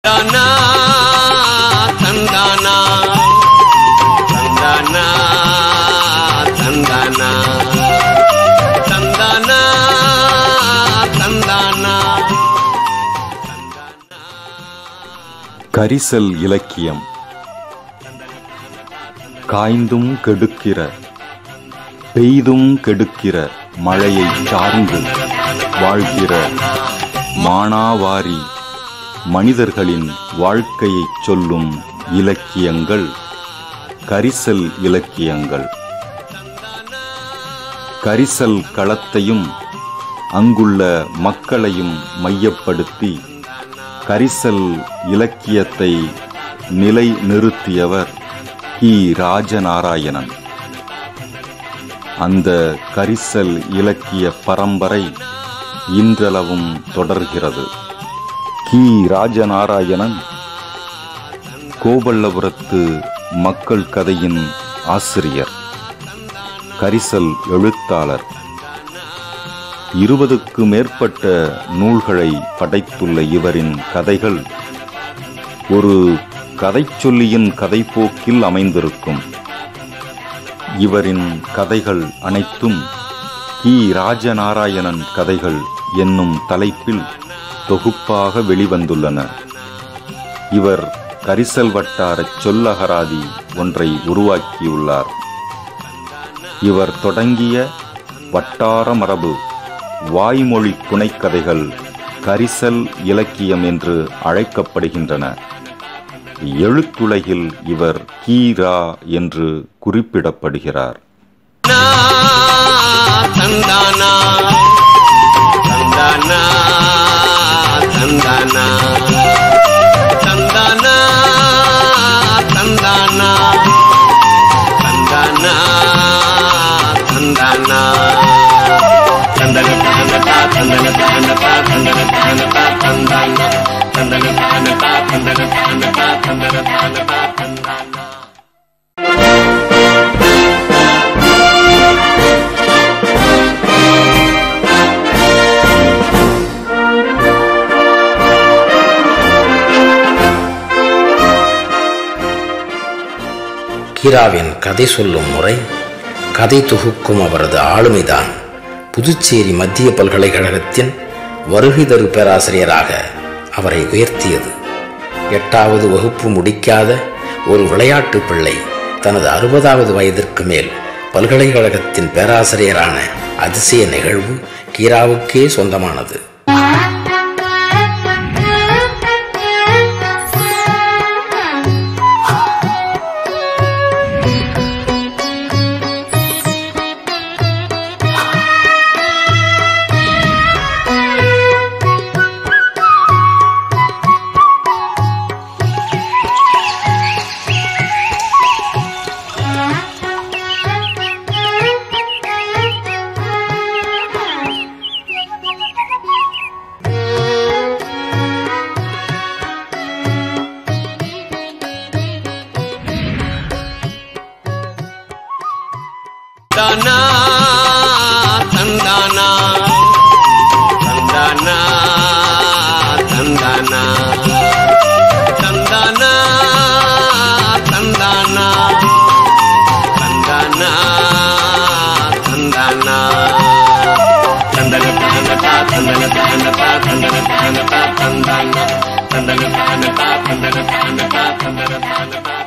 தந்தானா தந்தானா தந்தானா தந்தானா தந்தானா தந்தானா கரிசல் இலக்கியம் காய்ந்தும் கெடுக்கிற பெய்தும் கெடுக்கிற மழையை சார்ந்து வாழ்கிற மானாவாரி மனிதர்களின் வாழ்க்கையைச் சொல்லும் இலக்கியங்கள் கரிசல் இலக்கியங்கள் கரிசல் களத்தையும் அங்குள்ள மக்களையும் மையப்படுத்தி கரிசல் இலக்கியத்தை நிலை நிறுத்தியவர் கி ராஜநாராயணன் அந்த கரிசல் இலக்கிய பரம்பரை இன்றளவும் தொடர்கிறது கி ராஜநாராயணன் கோபல்லபுரத்து மக்கள் கதையின் ஆசிரியர் கரிசல் எழுத்தாளர் இருபதுக்கு மேற்பட்ட நூல்களை படைத்துள்ள இவரின் கதைகள் ஒரு கதைச்சொல்லியின் கதைப்போக்கில் அமைந்திருக்கும் இவரின் கதைகள் அனைத்தும் கி ராஜநாராயணன் கதைகள் என்னும் தலைப்பில் தொகுப்பாக வெளிவந்துள்ளன இவர் கரிசல் வட்டார சொல்லகராதி ஒன்றை உருவாக்கியுள்ளார் இவர் தொடங்கிய வட்டார மரபு வாய்மொழி புனைக்கதைகள் கரிசல் இலக்கியம் என்று அழைக்கப்படுகின்றன எழுத்துலகில் இவர் கீரா என்று குறிப்பிடப்படுகிறார் தந்தானா தந்தானா தந்தானா தந்தானா தந்தானா தந்தானா தந்தானா தந்தன தந்தனதா தந்தன தந்தனதா தந்தன தந்தனதா தந்தானா தந்தன தந்தனதா தந்தன தந்தனதா தந்தன தந்தனதா தந்தானா கீராவின் கதை சொல்லும் முறை கதை தொகுக்கும் அவரது ஆளுமைதான் புதுச்சேரி மத்திய பல்கலைக்கழகத்தின் வருகை தரு பேராசிரியராக அவரை உயர்த்தியது எட்டாவது வகுப்பு முடிக்காத ஒரு விளையாட்டு பிள்ளை தனது அறுபதாவது வயதிற்கு மேல் பல்கலைக்கழகத்தின் பேராசிரியரான அதிசய நிகழ்வு கீராவுக்கே சொந்தமானது தந்தானா தந்தானா தந்தானா தந்தானா தந்தானா தந்தானா தந்தானா தந்தானா தந்தன தந்தனதா தந்தன தந்தனதா தந்தன தந்தனதா தந்தானா தந்தன தந்தனதா தந்தன தந்தனதா தந்தன தந்தனதா